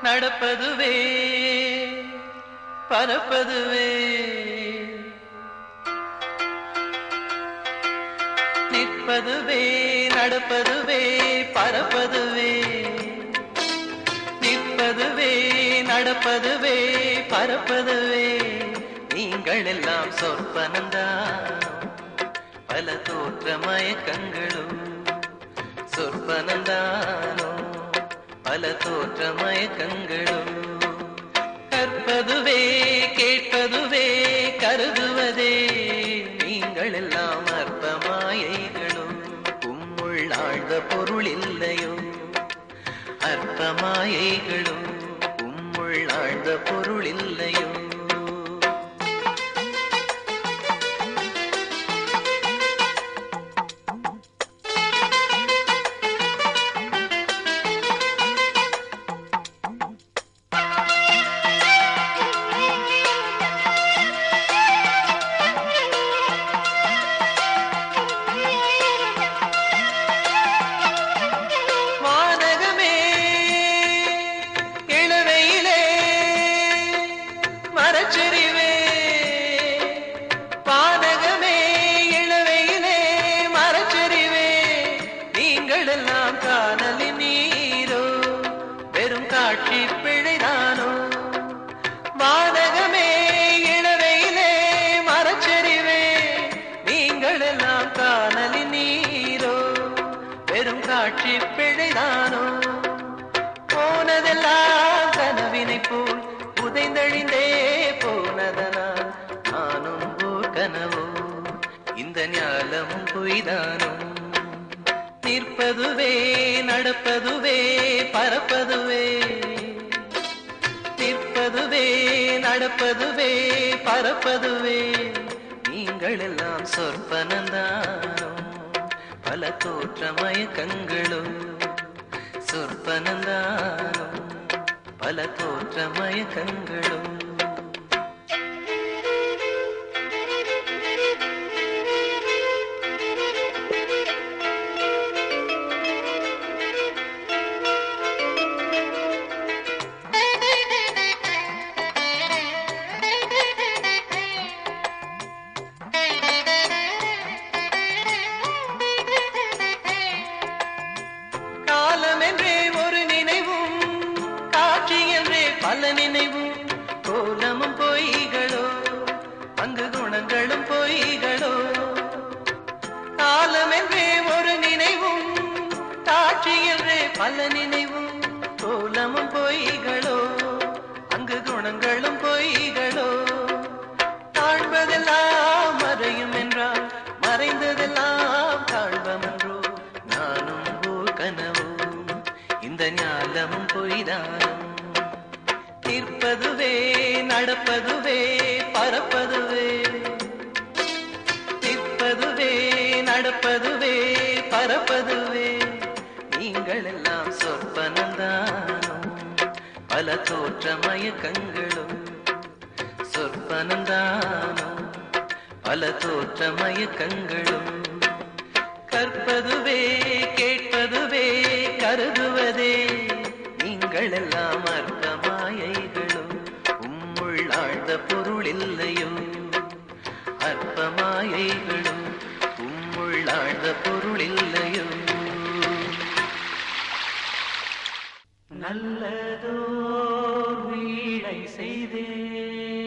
நடப்பதுவே பரப்பதுவே நிற்பதுவே நடப்பதுவே பரப்பதுவே நிற்பதுவே நடப்பதுவே பரப்பதுவே நீங்கள் எல்லாம் சொற்பனந்தான் பல தோற்ற மயக்கங்களும் சொற்பனந்தானோ பல தோற்ற மயக்கங்களும் கற்பதுவே கேட்பதுவே கருதுவதே நீங்கள் எல்லாம் அற்ப மாயைகளும் உம்முள் ஆழ்ந்த பொருள் இல்லையோ அற்ப மாயைகளும் உம்முள் ஆழ்ந்த பொருள் இல்லையோ வானகமே இளவையிலே மரச்செறிவே வானகமே இளவையிலே மரச்செறிவே நீங்கள் எல்லாம் காணலின் நீரோ வெறும் காட்சி பிழைதானோ வானகமே இளவையிலே மரச்செறிவே நீங்கள் எல்லாம் காணலின் நீரோ வெறும் காட்சி பிழைதானோ போனதெல்லாம் கனவினை போல் புதைந்தழிந்தே போனதனால் நானும் ஓர் கனவோ இந்த ஞாலமும் பொய்தானோ நிற்பதுவே நடப்பதுவே பரப்பதுவே நிற்பதுவே நடப்பதுவே பரப்பதுவே நீங்கள் எல்லாம் சொற்பனந்தானோ பல தோற்ற மயக்கங்களும் சொற்பனந்தானோ பல தோற்ற மயக்கங்களும் காலம் என்றே ஒரு நினைவும் காட்சி என்றே பல நினைவும் கோலமும் பொய்களோ அங்கு குணங்களும் பொய்களோ காலம் என்றே ஒரு நினைவும் காட்சி என்றே பல நினைவும் கோலமும் பொய்களோ அங்கு குணங்களும் பொய்களோ காண்பதெல்லாம் மறையும் என்றால் மறைந்ததெல்லாம் காண்பமன்றோ நானும் ஓர் கனவோ இந்த ஞாலமும் பொய்தானும் நிற்பதுவே நடப்பதுவே பரப்பதுவே நிற்பதுவே நடப்பதுவே பரப்பதுவே நீங்கள் எல்லாம் சொற்பனந்தானோ பல தோற்ற மயக்கங்களும் சொற்பனந்தானோ பல தோற்ற மயக்கங்களும் கற்பதுவே கேட்பதுவே கருதுவதே நீங்கள் எல்லாம் அர்த்த மாயைகளும் உம்முள் ஆழ்ந்த பொருள் இல்லையோ அற்ப மாயைகளும் உம்முள் ஆழ்ந்த பொருள் இல்லையோ நல்லதோர் வீடை செய்தே